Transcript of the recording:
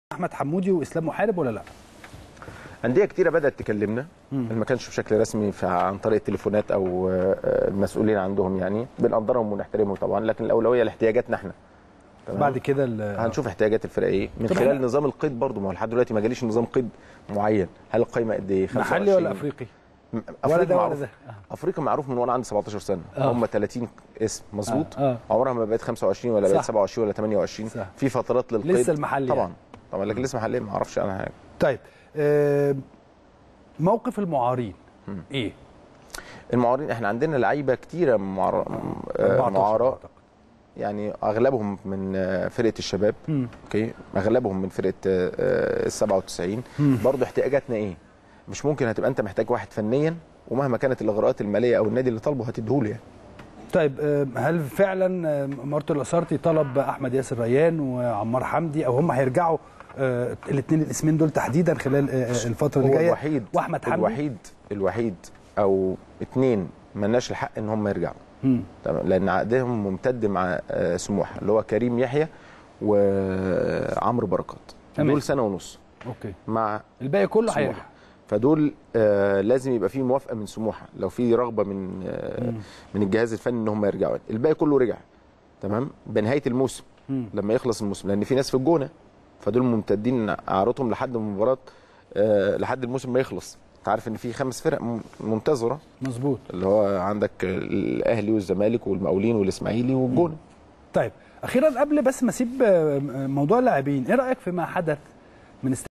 احمد حمودي واسلام محارب ولا لا انديه كتيره بدات تكلمنا ما كانش بشكل رسمي عن طريق التليفونات او المسؤولين عندهم يعني بنقدرهم ونحترمهم طبعا لكن الاولويه لاحتياجاتنا احنا تمام. بعد كده هنشوف احتياجات الفرق ايه من خلال نظام القيد برضه ما هو لحد دلوقتي ما جاليش نظام قيد معين هل القايمه قد ايه محلي ولا افريقي افريقيا معروف افريقيا معروف من وانا عندي 17 سنه آه. هم 30 اسم مظبوط آه. آه. عمرها ما بقت 25 ولا بقت 27 ولا 28 صح. في فترات للقيد لسه المحلي طبعا طبعا لكن لسه محلي ما اعرفش انا حاجه طيب آه موقف المعارين م. ايه المعارين احنا عندنا لعيبه كتيره معار... معاراه يعني اغلبهم من فرقه الشباب م. اوكي اغلبهم من فرقه ال 97 برضه احتياجاتنا ايه مش ممكن هتبقى انت محتاج واحد فنيا ومهما كانت الاغراءات الماليه او النادي اللي طالبه هتديهوله يعني طيب هل فعلا مارتو الاسارتي طلب احمد ياسر ريان وعمار حمدي او هم هيرجعوا الاثنين الاسمين دول تحديدا خلال الفتره اللي جايه الوحيد واحمد حمدي الوحيد الوحيد او اثنين مالناش الحق ان هم يرجعوا تمام لان عقدهم ممتد مع سموحه اللي هو كريم يحيى وعمرو بركات دول سنه ونص اوكي مع الباقي كله هيرجع فدول آه لازم يبقى في موافقه من سموحه لو في رغبه من آه من الجهاز الفني ان هم يرجعوا الباقي كله رجع تمام بنهايه الموسم مم. لما يخلص الموسم لان في ناس في الجونه فدول ممتدين اعارتهم لحد المباراه آه لحد الموسم ما يخلص انت عارف ان في خمس فرق منتظره مظبوط اللي هو عندك الاهلي والزمالك والمقاولين والاسماعيلي والجونه طيب اخيرا قبل بس ما اسيب موضوع اللاعبين ايه رايك فيما حدث من